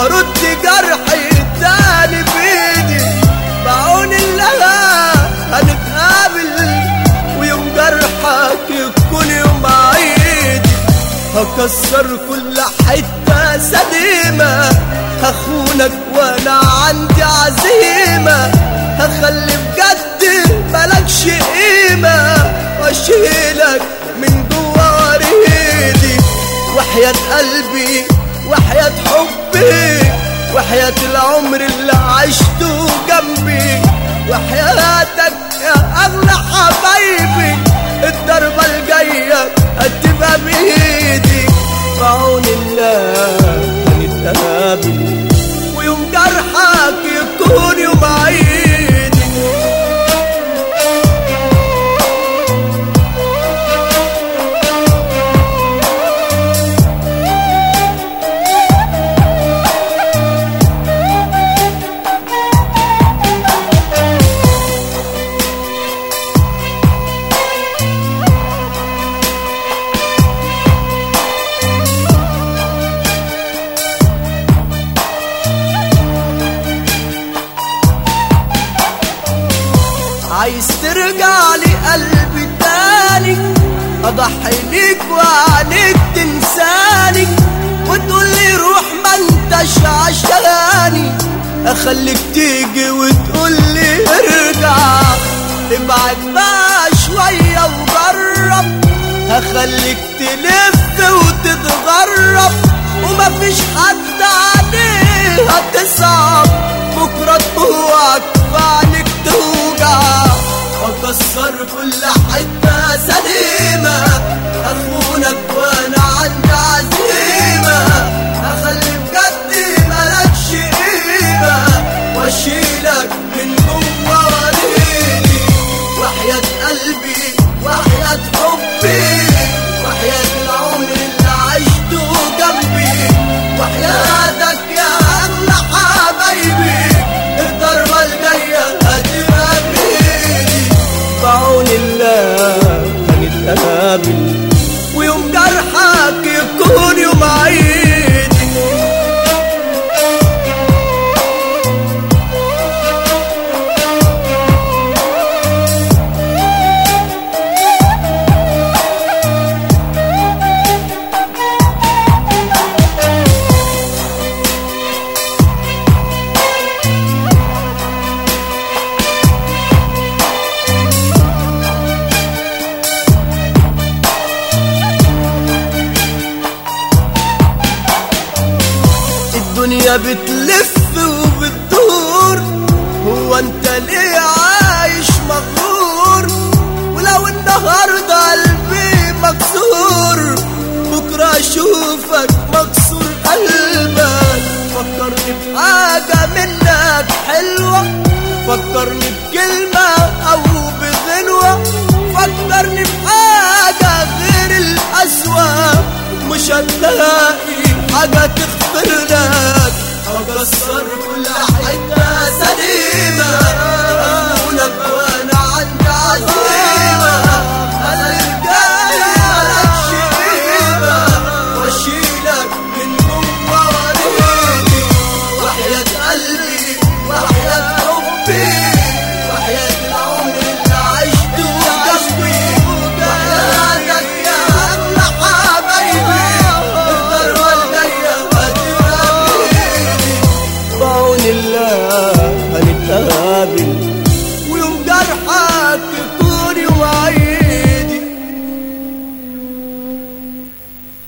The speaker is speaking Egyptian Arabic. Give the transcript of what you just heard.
وهرد جرحي تاني بايدي بعون الله هنتقابل ويوم جرحك يكون يوم عيدي هكسر كل حتة سليمة هخونك وانا عندي عزيمة هخلي بجد ملكش قيمة واشيلك من جوا ريدي وحياة قلبي وحياة حبي وحياة العمر اللي عشته جنبي وحياتك يا أغلى حبايبي الضربة الجاية هتبقى بإيدي بعون الله هنتقابل ويوم جرحك يكون يوم عيدي عايز ترجع لي قلبي تاني اضحي ليك وعنيك تنساني وتقول لي روح ما انتش عشاني اخليك تيجي وتقول لي ارجع ابعد بقى شوية وجرب هخليك تلف وتتغرب ومفيش حد عليه هتصعب بكرة تطوعك فعنك توجع واكسر كل حتة سليمة اخونك وانا عندي عزيمة اخلي بجد ملكش قيمة واشيلك من جوا وريدي وحياة قلبي وحياة حبي وحياة العمر اللي عشته جنبي وحياتك يا أغلى حبايبي الضربة الجاية هتبقى بإيدي بعون الله هنتقابل ويوم جرحك يكون يوم عيدي الدنيا بتلف وبتدور هو انت ليه عايش مغرور ولو النهارده قلبي مكسور بكره اشوفك مكسور قلبك فكرني بحاجه منك حلوه فكرني بكلمه او بغنوه فكرني بحاجه غير القسوه مش هتلاقي حاجه تغفر لك هكسر كل حته